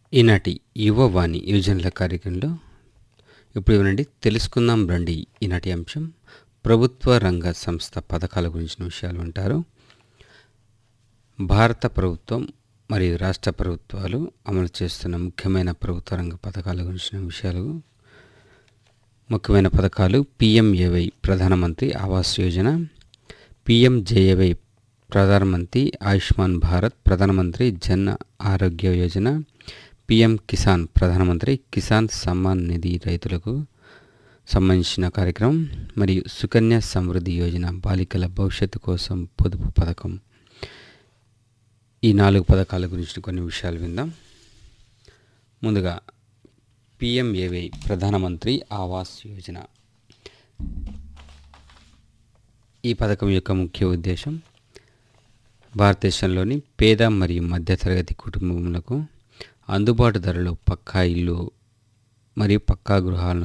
ఈనాటి యువవాణి యోజనల కార్యక్రమంలో ఇప్పుడు వినండి తెలుసుకుందాం రండి ఈనాటి అంశం ప్రభుత్వ రంగ సంస్థ పథకాల గురించిన విషయాలు ఉంటారు భారత ప్రభుత్వం మరియు రాష్ట్ర ప్రభుత్వాలు అమలు చేస్తున్న ముఖ్యమైన ప్రభుత్వ రంగ పథకాల గురించిన విషయాలు ముఖ్యమైన పథకాలు పిఎంఏవై ప్రధానమంత్రి ఆవాస్ యోజన పిఎంజేఏవై ప్రధానమంత్రి ఆయుష్మాన్ భారత్ ప్రధానమంత్రి జన్ ఆరోగ్య యోజన పిఎం కిసాన్ ప్రధానమంత్రి కిసాన్ సమ్మాన్ నిధి రైతులకు సంబంధించిన కార్యక్రమం మరియు సుకన్య సమృద్ధి యోజన బాలికల భవిష్యత్తు కోసం పొదుపు పథకం ఈ నాలుగు పథకాల గురించి కొన్ని విషయాలు విందాం ముందుగా పిఎంఏవై ప్రధానమంత్రి ఆవాస్ యోజన ఈ పథకం యొక్క ముఖ్య ఉద్దేశం భారతదేశంలోని పేద మరియు మధ్యతరగతి కుటుంబములకు అందుబాటు ధరలో పక్కా ఇల్లు మరియు పక్కా గృహాలను